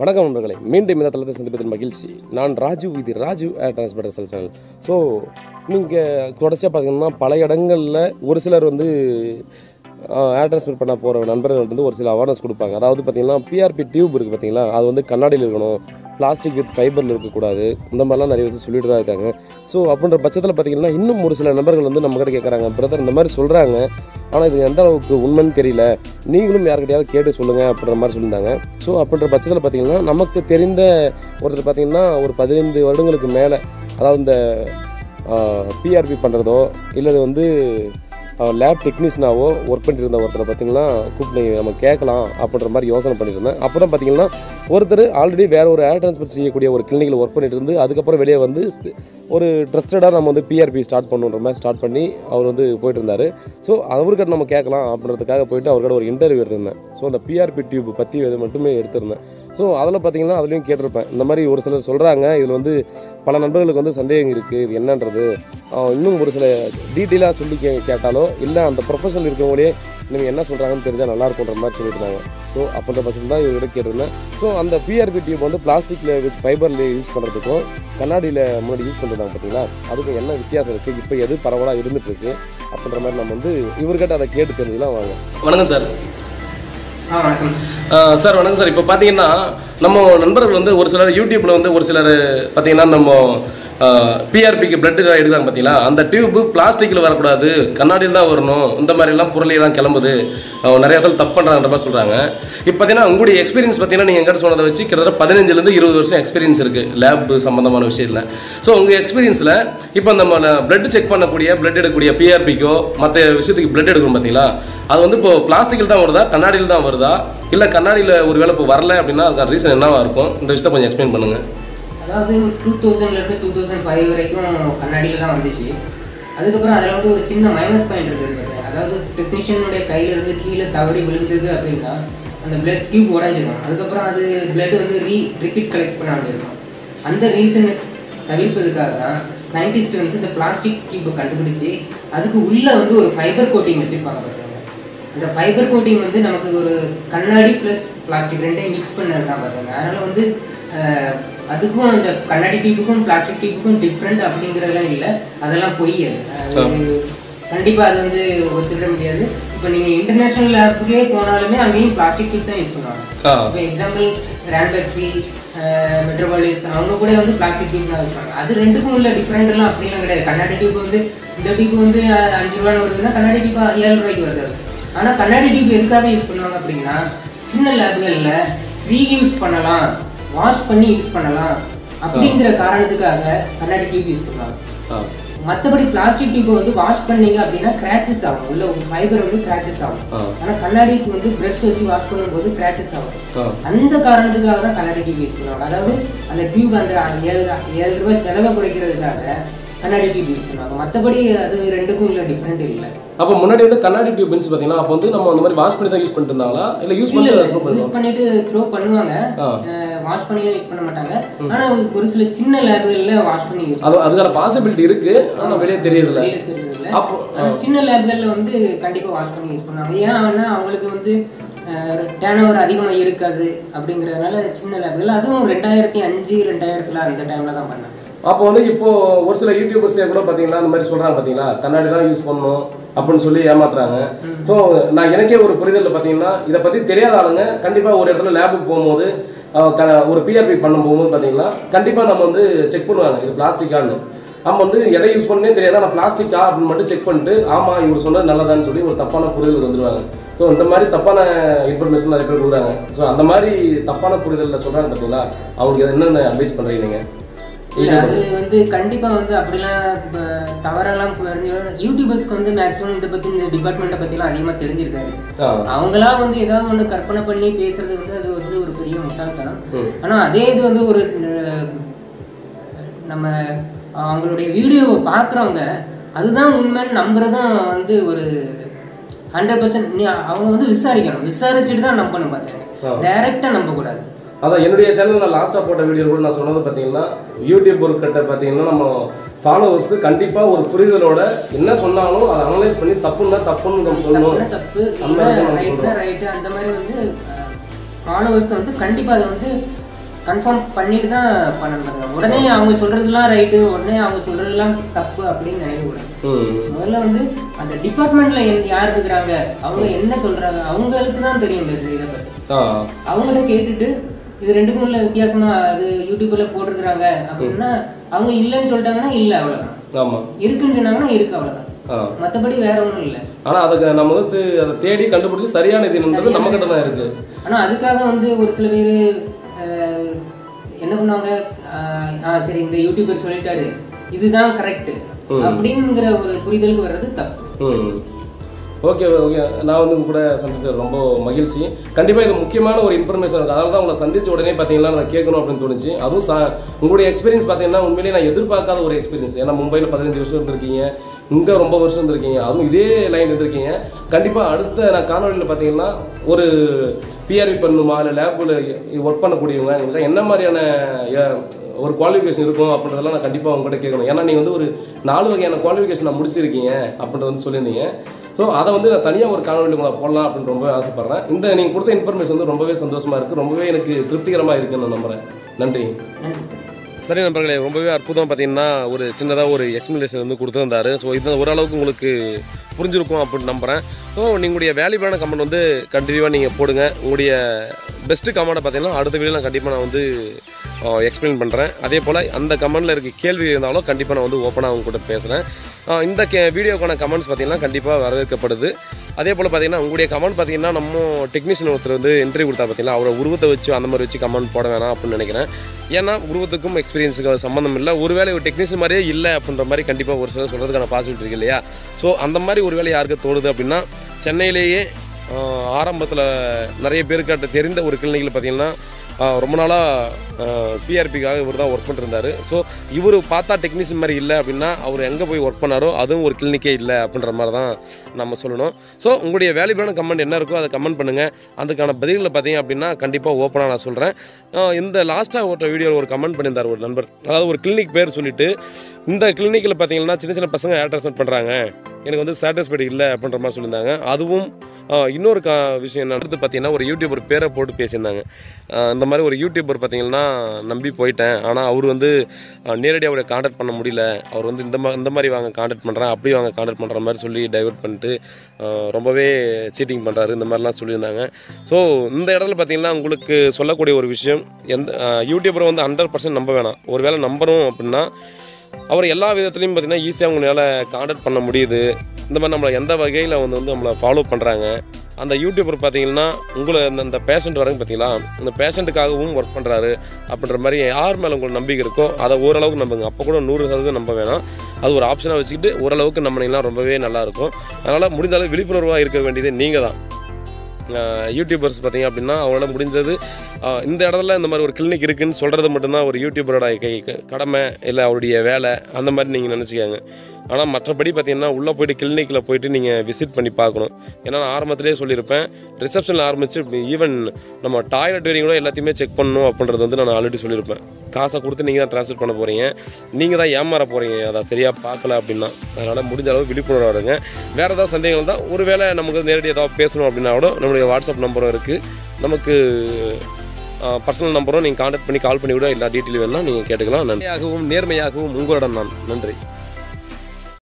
வணக்கம் நண்பர்களே மீண்டும் இந்த தளத்தை சந்திப்பதில் மகிழ்ச்சி நான் ராஜு இது Raju air transport cell channel so நீங்கள் தொடர்ச்சியாக பார்த்தீங்கன்னா பல இடங்களில் ஒரு சிலர் வந்து ஏர் டிரான்ஸ்போர்ட் பண்ண போகிற நண்பர்கள் வந்து ஒரு சில அவேர்னஸ் கொடுப்பாங்க அதாவது பார்த்தீங்கன்னா பிஆர்பி டியூப் இருக்குது பார்த்தீங்களா அது வந்து கண்ணாடியில் இருக்கணும் பிளாஸ்டிக் வித் ஃபைபரில் இருக்கக்கூடாது இந்த மாதிரிலாம் நிறைய விஷயம் சொல்லிட்டு தான் இருக்காங்க ஸோ அப்படின்ற பட்சத்தில் பார்த்தீங்கன்னா இன்னும் ஒரு சில நண்பர்கள் வந்து நம்ம கிட்ட கேட்குறாங்க பிரதர் இந்த மாதிரி சொல்கிறாங்க ஆனால் இது எந்த அளவுக்கு உண்மைன்னு தெரியல நீங்களும் யார்கிட்டயாவது கேட்டு சொல்லுங்கள் அப்படின்ற மாதிரி சொல்லியிருந்தாங்க ஸோ அப்படின்ற பட்சத்தில் பார்த்தீங்கன்னா நமக்கு தெரிந்த ஒருத்தர் பார்த்தீங்கன்னா ஒரு பதினைந்து வருடங்களுக்கு மேலே அதாவது இந்த பிஆர்பி பண்ணுறதோ இல்லை வந்து லேப் டெக்னீஷியனாவோ ஒர்க் பண்ணிட்டு இருந்த ஒருத்தரை பார்த்தீங்கன்னா கூப்பிட்டு நம்ம கேட்கலாம் அப்படின்ற மாதிரி யோசனை பண்ணிட்டு இருந்தேன் அப்புறம் பார்த்தீங்கன்னா ஒருத்தர் ஆல்ரெடி வேற ஒரு ஏர் டிரான்ஸ்போர்ட் செய்யக்கூடிய ஒரு கிளினிக்கில் ஒர்க் பண்ணிட்டு இருந்து அதுக்கப்புறம் வெளியே வந்து st- ஒரு ட்ரஸ்டடாக நம்ம வந்து பிஆர்பி ஸ்டார்ட் பண்ணுன்ற மாதிரி ஸ்டார்ட் பண்ணி அவர் வந்து போயிட்டு இருந்தார் ஸோ அவர்கிட்ட நம்ம கேட்கலாம் அப்படின்றதுக்காக போயிட்டு அவர்கிட்ட ஒரு இன்டர்வியூ எடுத்திருந்தேன் ஸோ அந்த பிஆர்பி டியூப் பற்றி இது மட்டுமே எடுத்திருந்தேன் ஸோ அதில் பார்த்தீங்கன்னா அதுலேயும் கேட்டிருப்பேன் இந்த மாதிரி ஒரு சிலர் சொல்கிறாங்க இதில் வந்து பல நண்பர்களுக்கு வந்து சந்தேகம் இருக்குது இது என்னன்றது ஆஹ் இன்னும் ஒரு சில டீட்டெயிலாக சொல்லி கே கேட்டாலோ இல்லை அந்த ப்ரொஃபஷனல் இருக்கவங்களே நீங்கள் என்ன சொல்கிறாங்கன்னு தெரிஞ்சால் நல்லா இருக்குன்ற மாதிரி சொல்லியிருந்தாங்க ஸோ அப்படின்ற பட்சத்தில் தான் இவர்கிட்ட கேட்டிருந்தேன் ஸோ அந்த பிஆர்பி டியூப் வந்து பிளாஸ்டிக்கில் வித் ஃபைபரில் யூஸ் பண்ணுறதுக்கும் கண்ணாடியில் முன்னாடி யூஸ் பண்ணுறாங்க பார்த்தீங்களா அதுக்கும் என்ன வித்தியாசம் இருக்குது இப்போ எது பரவலாக இருந்துட்டு இருக்கு அப்படின்ற மாதிரி நம்ம வந்து இவர்கிட்ட அதை கேட்டு தெரிஞ்சுக்கலாம் வாங்க வணக்கம் சார் ஆ வணக்கம் ஆ, சார் வணக்கம் சார் இப்போ பார்த்தீங்கன்னா நம்ம நண்பர்கள் வந்து ஒரு சிலர் யூடியூப்பில் வந்து ஒரு சிலர் பார்த்தீங்கன்னா நம்ம பிஆர்பிக்கு பிளட் எடுக்கிறாங்க பார்த்தீங்களா அந்த டியூப்பு பிளாஸ்டிக்கில் வரக்கூடாது கண்ணாடியில் தான் வரணும் இந்த மாதிரிலாம் பொருளையெல்லாம் கிளம்புது அஹ், நிறைய இடத்துல தப்பு பண்ணுறாங்கன்ற மாதிரி சொல்கிறாங்க இப்போ பார்த்தீங்கன்னா உங்களுடைய எக்ஸ்பீரியன்ஸ் பார்த்தீங்கன்னா நீங்கள் எங்கிட்ட சொன்னதை வச்சு கிட்டத்தட்ட பதினஞ்சுலேருந்து இருபது வருஷம் எக்ஸ்பீரியன்ஸ் இருக்குது லேப் சம்மந்தமான விஷயத்தில் ஸோ உங்கள் எக்ஸ்பீரியன்ஸில் இப்போ நம்ம பிளட் செக் பண்ணக்கூடிய பிளட் எடுக்கக்கூடிய பிஆர்பிக்கோ மற்ற விஷயத்துக்கு பிளட் எடுக்கணும் பார்த்தீங்களா அது வந்து இப்போ பிளாஸ்டிக்கில் தான் வருதா கண்ணாடியில் தான் வருதா இல்லை கண்ணாடியில் ஒரு வேளை இப்போ வரல அப்படின்னா அதுக்கான ரீசன் என்னவா இருக்கும் இந்த விஷயத்தை கொஞ்சம் எக்ஸ்பிளைன் பண்ணுங்கள் அதாவது டூ தௌசண்ட்லேருந்து டூ தௌசண்ட் ஃபைவ் வரைக்கும் கண்ணாடியில் தான் வந்துச்சு அதுக்கப்புறம் அதில் வந்து ஒரு சின்ன மைனஸ் பாயிண்ட் இருக்குது அதாவது டெக்னீஷியனுடைய கையிலேருந்து கீழே தவறி விழுந்தது அப்படின்னா அந்த பிளட் டியூப் உடஞ்சிரும் அதுக்கப்புறம் அது பிளட் வந்து ரீ ரிப்பீட் கலெக்ட் பண்ண வேண்டியிருக்கும் அந்த ரீசனை தவிர்ப்பதுக்காக தான் சயின்டிஸ்ட் வந்து இந்த பிளாஸ்டிக் டியூப்பை கண்டுபிடிச்சு அதுக்கு உள்ளே வந்து ஒரு ஃபைபர் கோட்டிங் வச்சுருப்பாங்க பார்த்துக்கோங்க அந்த ஃபைபர் கோட்டிங் வந்து நமக்கு ஒரு கண்ணாடி ப்ளஸ் பிளாஸ்டிக் ரெண்டையும் மிக்ஸ் பண்ணது தான் பார்த்தாங்க அதனால் வந்து அஹ், அதுக்கும் அந்த கண்ணாடி டியூப்புக்கும் பிளாஸ்டிக் டியூப்புக்கும் டிஃப்ரெண்ட் அப்படிங்கிறதெல்லாம் இல்லை அதெல்லாம் பொய் அது அது கண்டிப்பாக அது வந்து ஒத்துக்கிட முடியாது இப்போ நீங்கள் இன்டர்நேஷ்னல் லேப்புக்கே போனாலுமே அங்கேயும் பிளாஸ்டிக் டியூப் தான் யூஸ் பண்ணுவாங்க ஆ இப்போ எக்ஸாம்பிள் ரேம்பெக்ஸி மெட்ரோபாலிஸ் அவங்க கூட வந்து பிளாஸ்டிக் டியூப் தான் இருப்பாங்க அது ரெண்டுக்கும் உள்ள டிஃப்ரெண்ட்லாம் அப்படிலாம் கிடையாது கண்ணாடி டியூப் வந்து இந்த டியூப் வந்து அஹ், அஞ்சு ரூபான்னு வருதுன்னா கண்ணாடி டியூப் ஏழு ரூபாய்க்கு வருது அது. ஆனா கண்ணாடி டியூப் எதுக்காக யூஸ் பண்ணுவாங்க அப்படின்னா சின்ன லேப்களில் ரீயூஸ் பண்ணலாம் வாஷ் பண்ணி யூஸ் பண்ணலாம் அப்படிங்கிற காரணத்துக்காக கண்ணாடி டியூப் யூஸ் பண்ணுவாங்க ஆ மற்றபடி பிளாஸ்டிக் டியூப்பை வந்து வாஷ் பண்ணீங்க அப்படின்னா கிராச்சஸ் ஆகும் உள்ள ஒரு ஃபைபர் வந்து கிராச்சஸ் ஆகும் ஆ. ஆனா கண்ணாடிக்கு வந்து பிரஷ் வச்சு வாஷ் பண்ணும்போது கிராச்சஸ் ஆகும் ஆ அந்த காரணத்துக்காக தான் கண்ணாடி டியூப் யூஸ் பண்ணுவாங்க அதாவது அந்த டியூப் அந்த ஏழு ஏழு ரூபாய் செலவை குறைக்கிறதுக்காக கண்ணாடி டியூப் யூஸ் பண்ணுவாங்க மற்றபடி அது ரெண்டுக்கும் இல்லை டிஃப்ரெண்ட் இல்லை அப்போ முன்னாடி வந்து கண்ணாடி டியூப்ஸ் பார்த்தீங்கன்னா அப்போ வந்து நம்ம அந்த மாதிரி வாஷ் பண்ணி தான் யூஸ் பண்ணிட்டு இருந்தாங்களா இல்லை யூஸ் பண்ணி throw பண்ணுவோம் யூஸ் பண்ணிட்டு த்ரோ பண்ணுவாங்க ஆ. வாஷ் பண்ணிலாம் யூஸ் பண்ண மாட்டாங்க ஆனா ஒரு சில சின்ன லேப்களில் வாஷ் பண்ணி யூஸ் அது அதுக்கான பாசிபிலிட்டி இருக்கு ஆனால் வெளியே தெரியறதில்ல வெளியில தெரியறதில்ல. அப்போ ஆனா சின்ன லேப்களில் வந்து கண்டிப்பா வாஷ் பண்ணி யூஸ் பண்ணுவாங்க ஏன்னா அவங்களுக்கு வந்து டேர்ன் ஓவர் அதிகமாக இருக்காது அப்படிங்கிறதுனால சின்ன லேப்கள் அதுவும் ரெண்டாயிரத்தி அஞ்சு ரெண்டாயிரத்துல அந்த டைம்ல தான் பண்ணாங்க அப்போ வந்து இப்போ ஒரு சில யூடியூபர்ஸே கூட பார்த்தீங்கன்னா இந்த மாதிரி சொல்கிறாங்க பார்த்தீங்களா கண்ணாடி தான் யூஸ் பண்ணணும் அப்படின்னு சொல்லி ஏமாத்துறாங்க ஸோ நான் எனக்கே ஒரு புரிதல் பார்த்தீங்கன்னா இதை பற்றி தெரியாத ஆளுங்க கண்டிப்பாக ஒரு இடத்துல லேபுக்கு போகும்போது அஹ், க- ஒரு பிஆர்பி பண்ண போகும்போது பார்த்தீங்கன்னா கண்டிப்பாக நம்ம வந்து செக் பண்ணுவாங்க இது பிளாஸ்டிக்கான்னு நம்ம வந்து எதை யூஸ் பண்ணே தெரியாத நான் பிளாஸ்டிக்கா அப்படின்னு மட்டும் செக் பண்ணிட்டு ஆமாம் இவர் சொன்னது நல்லதான்னு சொல்லி ஒரு தப்பான புரிதல் வந்துடுவாங்க ஸோ இந்த மாதிரி தப்பான இன்ஃபர்மேஷன் நிறைய பேர் கொடுக்குறாங்க ஸோ அந்த மாதிரி தப்பான புரிதலில் சொல்கிறாங்க பார்த்தீங்களா அவங்களுக்கு என்னென்ன அட்வைஸ் பண்ணுறீங்க நீங்கள் இல்ல அது வந்து கண்டிப்பா வந்து அப்படிலாம் இப்ப தவறெல்லாம் தெரிஞ்சு யூடியூபர்ஸ்க்கு வந்து மேக்ஸிமம் இதை பத்தி இந்த டிபார்ட்மெண்ட்டை பத்திலாம் அதிகமா தெரிஞ்சிருக்காரு ஆ அவங்களா வந்து ஏதாவது ஒண்ணு கற்பனை பண்ணி பேசுறது வந்து அது வந்து ஒரு பெரிய முட்டாள்தனம் ம். ஆனா அதே இது வந்து ஒரு அஹ், நம்ம அவங்களுடைய வீடியோவை பார்க்குறவங்க அதுதான் உண்மைன்னு நம்புறதும் வந்து ஒரு ஹண்ட்ரட் பர்சன்ட் நீ அவங்க வந்து விசாரிக்கணும் விசாரிச்சுட்டு தான் நம்பணும் ஆ. பார்த்துங்க டைரெக்டாக நம்பக்கூடாது அதான் என்னுடைய சேனல் நான் லாஸ்ட்டாக போட்ட வீடியோ கூட நான் சொன்னது பார்த்தீங்கன்னா யூடியூப் கிட்ட பார்த்தீங்கன்னா நம்ம ஃபாலோவர்ஸ் கண்டிப்பாக ஒரு புரிதலோட என்ன சொன்னாலும் அதை அனலைஸ் பண்ணி தப்புன்னா தப்புன்னு நம்ம சொல்லணும் தப்புனா தப்பு அந்த மாதிரி நம்ம ரைட்னா சொல்றோம். ரைட்டு அந்த மாதிரி வந்து ஃபாலோவர்ஸ் வந்து கண்டிப்பாக அதை வந்து கன்ஃபார்ம் பண்ணிட்டு தான் பண்ணணும் உடனே அவங்க சொல்றதெல்லாம் ரைட்டு உடனே அவங்க சொல்றதெல்லாம் தப்பு அப்படின்னு நினைக்கக்கூடாது ம் முதல்ல வந்து அந்த டிபார்ட்மெண்ட்ல யார் இருக்கிறாங்க அவங்க என்ன சொல்றாங்க அவங்களுக்கு தான் தெரியும் இந்த இதை பத்தி ஆ அவங்கள்ட்ட கேட்டுட்டு இது ரெண்டுக்கும் உள்ள வித்தியாசமா அது யூடியூப்ல போட்டிருக்கிறாங்க அப்படின்னா அவங்க இல்லைன்னு சொல்லிட்டாங்கன்னா இல்லை அவ்வளவுதான் ஆமாம் இருக்குன்னு சொன்னாங்கன்னா இருக்கு அவ்வளவுதான் ஆ மற்றபடி வேற ஒன்றும் இல்லை ஆனால் அதுக்கு நம்ம வந்து அதை தேடி கண்டுபிடிச்சி சரியான இதுன்றது நம்ம கிட்ட தான் இருக்குது ஆனா அதுக்காக வந்து ஒரு சில பேர் என்ன பண்ணுவாங்க ஆஹ் ஆ சரி இந்த யூடியூபர் சொல்லிட்டாரு இதுதான் கரெக்ட் அப்படிங்கிற ஒரு புரிதலுக்கு வர்றது தப்பு ம் ஓகே ஓகே நான் வந்து உங்க கூட சந்தித்தது ரொம்ப மகிழ்ச்சி கண்டிப்பாக இது முக்கியமான ஒரு இன்ஃபர்மேஷன் இருக்குது அதனால தான் உங்களை சந்திச்ச உடனே பார்த்தீங்கன்னா நான் கேட்கணும் அப்படின்னு தோணுச்சு அதுவும் சா உங்களுடைய எக்ஸ்பீரியன்ஸ் பார்த்தீங்கன்னா உண்மையிலேயே நான் எதிர்பார்க்காத ஒரு எக்ஸ்பீரியன்ஸ் ஏன்னா மும்பையில் பதினஞ்சு வருஷம் இருந்திருக்கீங்க இங்கே ரொம்ப வருஷம் இருந்திருக்கீங்க அதுவும் இதே லைன் இருந்திருக்கீங்க கண்டிப்பாக அடுத்த நான் காணொலியில் பார்த்தீங்கன்னா ஒரு பிஆர்வி பண்ணுமா இல்லை லேபில் ஒர்க் பண்ணக்கூடியவங்க இவங்களுக்கு என்ன மாதிரியான அஹ், ஒரு குவாலிஃபிகேஷன் இருக்கும் அப்படின்றதெல்லாம் நான் கண்டிப்பாக உங்கள்கிட்ட கேட்கணும் ஏன்னா நீங்கள் வந்து ஒரு நாலு வகையான குவாலிஃபிகேஷன் நான் முடிச்சிருக்கீங்க அப்படின்றது வந்து சொல்லியிருந்தீங்க ஸோ அதை வந்து நான் தனியாக ஒரு காணொலி உங்களை போடலாம் அப்படின்னு ரொம்பவே ஆசைப்பட்றேன் இந்த நீங்கள் கொடுத்த இன்ஃபர்மேஷன் வந்து ரொம்பவே சந்தோஷமாக இருக்குது ரொம்பவே எனக்கு திருப்திகரமாக இருக்குன்னு நான் நம்புகிறேன் நன்றி நன்றி சார் சரி நண்பர்களே ரொம்பவே அற்புதம் பார்த்தீங்கன்னா ஒரு சின்னதாக ஒரு எக்ஸ்பிளேஷன் வந்து கொடுத்துருந்தாரு ஸோ இது ஓரளவுக்கு உங்களுக்கு புரிஞ்சிருக்கும் அப்படின்னு நம்புகிறேன் ஸோ நீங்களுடைய வேல்யூபான கமெண்ட் வந்து கண்டினியூவாக நீங்கள் போடுங்க உங்களுடைய பெஸ்ட்டு கமெண்ட்டை பார்த்தீங்கன்னா அடுத்த வீடியோ நான் கண்டிப்பாக நான் வந்து எக்ஸ்பிளைன் பண்ணுறேன் அதே போல் அந்த கமெண்டில் இருக்க கேள்வி இருந்தாலும் கண்டிப்பாக நான் வந்து ஓப்பனாக அவங்க கூட பேசுகிறேன் இந்த கே வீடியோக்கான கமெண்ட்ஸ் பார்த்தீங்கன்னா கண்டிப்பாக வரவேற்கப்படுது அதே போல் பார்த்தீங்கன்னா உங்களுடைய கமெண்ட் பார்த்தீங்கன்னா நம்ம டெக்னீஷியன் ஒருத்தர் வந்து என்ட்ரி கொடுத்தா பார்த்தீங்கன்னா அவரை உருவத்தை வச்சு அந்த மாதிரி வச்சு கமெண்ட் போட வேணாம் அப்படின்னு நினைக்கிறேன் ஏன்னா உருவத்துக்கும் எக்ஸ்பீரியன்ஸுக்கு சம்மந்தம் இல்லை ஒருவேளை ஒரு டெக்னீஷியன் மாதிரியே இல்லை அப்படின்ற மாதிரி கண்டிப்பாக ஒரு சிலர் சொல்கிறதுக்கான பாசிபிலிட்டி இருக்கு இல்லையா ஸோ அந்த மாதிரி ஒரு வேலை யாருக்கு தோணுது அப்படின்னா சென்னையிலேயே ஆரம்பத்தில் நிறைய பேருக்கிட்ட தெரிந்த ஒரு கிளினிக்கில் பார்த்தீங்கன்னா ஆஹ் ரொம்ப நாளாக பிஆர்பிக்காக இவர் தான் ஒர்க் பண்ணிருந்தாரு ஸோ இவர் பார்த்தா டெக்னீஷியன் மாதிரி இல்லை அப்படின்னா அவர் எங்கே போய் ஒர்க் பண்ணாரோ அதுவும் ஒரு கிளினிக்கே இல்லை அப்படின்ற மாதிரி தான் நம்ம சொல்லணும் ஸோ உங்களுடைய வேல்யூபான கமெண்ட் என்ன இருக்கோ அதை கமெண்ட் பண்ணுங்கள் அதுக்கான பதில்களை பார்த்தீங்க அப்படின்னா கண்டிப்பாக ஓப்பனாக நான் சொல்கிறேன் இந்த லாஸ்ட்டாக ஒரு வீடியோவில் ஒரு கமெண்ட் பண்ணியிருந்தார் ஒரு நண்பர் அதாவது ஒரு கிளினிக் பேர் சொல்லிட்டு இந்த கிளினிக்கில் பார்த்தீங்கன்னா சின்ன சின்ன பசங்க அட்ரஸ்மெண்ட் பண்ணுறாங்க எனக்கு வந்து சாட்டிஸ்ஃபைடு இல்லை அப்படின்ற மாதிரி சொல்லியிருந்தாங்க அதுவும் ஆஹ் இன்னொரு கா விஷயம் என்ன அடுத்து பார்த்தீங்கன்னா ஒரு யூடியூபர் பேரை போட்டு பேசியிருந்தாங்க ஆஹ் இந்த மாதிரி ஒரு யூடியூபர் பார்த்தீங்கன்னா நம்பி போயிட்டேன் ஆனால் அவர் வந்து நேரடியாக அவரை காண்டாக்ட் பண்ண முடியல அவர் வந்து இந்த மா இந்த மாதிரி வாங்க காண்டாக்ட் பண்ணுறேன் அப்படி வாங்க காண்டாக்ட் பண்ணுற மாதிரி சொல்லி டைவர்ட் பண்ணிட்டு ஆஹ் ரொம்பவே சீட்டிங் பண்ணுறாரு இந்த மாதிரிலாம் சொல்லியிருந்தாங்க ஸோ இந்த இடத்துல பார்த்தீங்கன்னா உங்களுக்கு சொல்லக்கூடிய ஒரு விஷயம் எந்த யூடியூபரை வந்து ஹண்ட்ரட் பர்சன்ட் நம்ப வேணாம் ஒருவேளை நம்பணும் அப்படின்னா அவர் எல்லா விதத்துலையும் பார்த்தீங்கன்னா ஈஸியாக உங்களால் காண்டாக்ட் பண்ண முடியுது இந்த மாதிரி நம்மளை எந்த வகையில் வந்து வந்து நம்மளை ஃபாலோ பண்ணுறாங்க அந்த யூடியூபர் பார்த்தீங்கன்னா உங்களை அந்த அந்த பேஷண்ட் வரைக்கும் பார்த்தீங்களா அந்த பேஷண்ட்டுக்காகவும் ஒர்க் பண்ணுறாரு அப்படின்ற மாதிரி யார் மேலே உங்களுக்கு நம்பிக்கை இருக்கோ அதை ஓரளவுக்கு நம்புங்க அப்போ கூட நூறு சதவீதம் நம்ப வேணாம் அது ஒரு ஆப்ஷனாக வச்சுக்கிட்டு ஓரளவுக்கு நம்பினீங்கன்னா ரொம்பவே நல்லாயிருக்கும் அதனால் முடிந்த அளவு விழிப்புணர்வாக இருக்க வேண்டியது நீங்கள் தான் யூடியூபர்ஸ் பார்த்தீங்க அப்படின்னா அவங்களால முடிஞ்சது ஆஹ் இந்த இடத்துல இந்த மாதிரி ஒரு கிளினிக் இருக்குன்னு சொல்கிறது மட்டும்தான் ஒரு யூடியூபரோட கை கடமை இல்லை அவருடைய வேலை அந்த மாதிரி நீங்கள் நினச்சிக்கோங்க ஆனால் மற்றபடி பார்த்தீங்கன்னா உள்ளே போயிட்டு கிளினிக்கில் போயிட்டு நீங்கள் விசிட் பண்ணி பார்க்கணும் ஏன்னா நான் ஆரம்பத்திலே சொல்லியிருப்பேன் ரிசப்ஷனில் ஆரம்பித்து ஈவன் நம்ம டாய்லெட் வரையும் கூட எல்லாத்தையுமே செக் பண்ணணும் அப்படின்றது வந்து நான் ஆல்ரெடி சொல்லியிருப்பேன் காசை கொடுத்து நீங்கள் தான் ட்ரான்ஸ்ஃபர் பண்ண போகிறீங்க நீங்கள் தான் ஏமாற போகிறீங்க அதை சரியாக பார்க்கல அப்படின்னா அதனால் முடிஞ்ச அளவு விழிப்புணர்வு இருங்க வேறு ஏதாவது சந்தேகங்கள் தான் ஒருவேளை நமக்கு நேரடி ஏதாவது பேசணும் அப்படின்னா கூட நம்மளுடைய வாட்ஸ்அப் நம்பரும் இருக்குது நமக்கு பர்சனல் நம்பரும் நீங்கள் கான்டாக்ட் பண்ணி கால் பண்ணி கூட எல்லா டீட்டெயில் வேணால் நீங்கள் கேட்டுக்கலாம் நன்றியாகவும் நேர்மையாகவும் உங்களிடம் நான் நன்றி